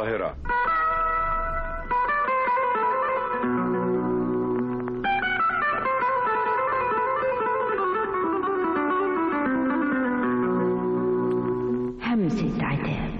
القاهرة همسة عتاب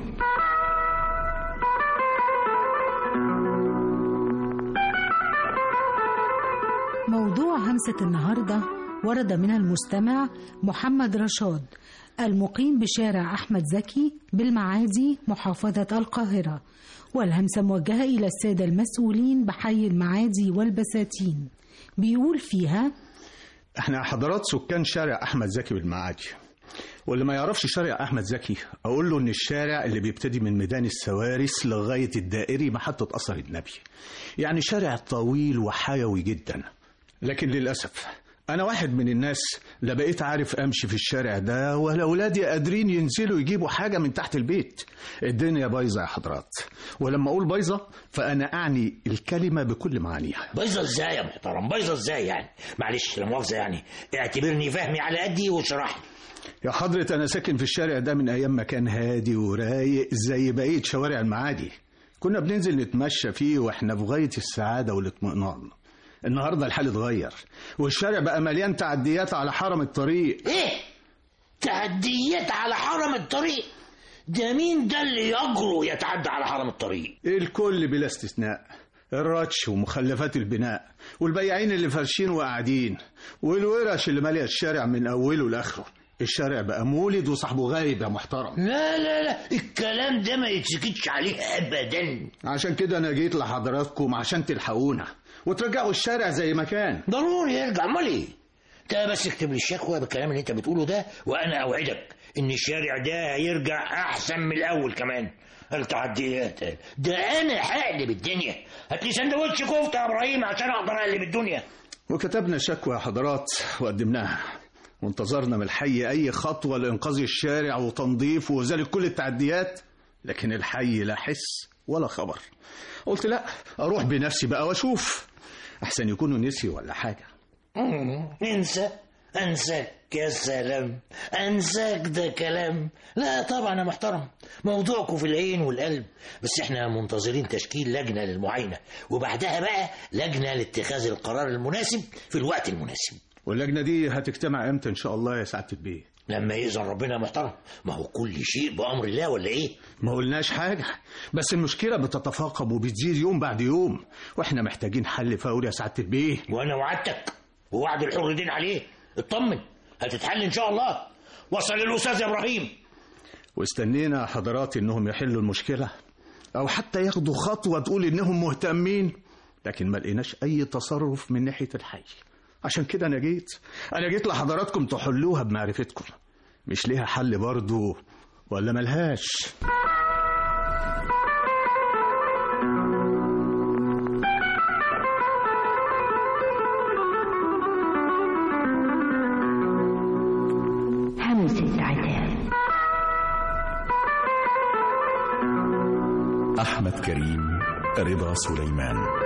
موضوع همسة النهاردة ورد من المستمع محمد رشاد المقيم بشارع أحمد زكي بالمعادي محافظة القاهرة والهمسة موجهة إلى السادة المسؤولين بحي المعادي والبساتين بيقول فيها احنا حضرات سكان شارع احمد زكي بالمعادي واللي ما يعرفش شارع احمد زكي اقول له ان الشارع اللي بيبتدي من ميدان السوارس لغايه الدائري محطه اثر النبي يعني شارع طويل وحيوي جدا لكن للاسف انا واحد من الناس لا بقيت عارف امشي في الشارع ده ولا اولادي قادرين ينزلوا يجيبوا حاجه من تحت البيت الدنيا بايظه يا حضرات ولما اقول بايظه فانا اعني الكلمه بكل معانيها بايظه ازاي يا محترم بايظه ازاي يعني معلش لا مؤاخذه يعني اعتبرني فهمي على قدي واشرح لي يا حضرة أنا ساكن في الشارع ده من أيام ما كان هادي ورايق زي بقية شوارع المعادي كنا بننزل نتمشى فيه وإحنا في غاية السعادة والاطمئنان النهاردة الحال اتغير والشارع بقى مليان تعديات على حرم الطريق ايه تعديات على حرم الطريق ده مين ده اللي يجرؤ يتعدى على حرم الطريق الكل بلا استثناء الرتش ومخلفات البناء والبياعين اللي فرشين وقاعدين والورش اللي ماليه الشارع من اوله لاخره الشارع بقى مولد وصاحبه غايب يا محترم لا لا لا الكلام ده ما يتسكتش عليه ابدا عشان كده انا جيت لحضراتكم عشان تلحقونا وترجعوا الشارع زي ما كان ضروري يرجع امال ايه انت بس اكتب لي الشكوى بالكلام اللي انت بتقوله ده وانا اوعدك ان الشارع ده هيرجع احسن من الاول كمان التعديات ده انا هقلب الدنيا هات لي سندوتش كفته يا ابراهيم عشان اقدر اقلب الدنيا وكتبنا شكوى يا حضرات وقدمناها وانتظرنا من الحي اي خطوه لانقاذ الشارع وتنظيف وازاله كل التعديات لكن الحي لا حس ولا خبر قلت لا اروح بنفسي بقى واشوف احسن يكونوا نسي ولا حاجه مم، انسى انساك يا سلام انساك ده كلام لا طبعا يا محترم موضوعكم في العين والقلب بس احنا منتظرين تشكيل لجنه للمعاينه وبعدها بقى لجنه لاتخاذ القرار المناسب في الوقت المناسب واللجنه دي هتجتمع امتى ان شاء الله يا سعاده البيه لما يأذن ربنا يا محترم ما هو كل شيء بأمر الله ولا ايه ما قلناش حاجه بس المشكله بتتفاقم وبتزيد يوم بعد يوم واحنا محتاجين حل فوري يا سعاده البيه وانا وعدتك ووعد الحر دين عليه اطمن هتتحل ان شاء الله وصل الاستاذ ابراهيم واستنينا حضرات انهم يحلوا المشكله او حتى ياخدوا خطوه تقول انهم مهتمين لكن ما لقيناش اي تصرف من ناحيه الحي عشان كده انا جيت انا جيت لحضراتكم تحلوها بمعرفتكم مش ليها حل برضو ولا ملهاش همسة عتاب أحمد كريم رضا سليمان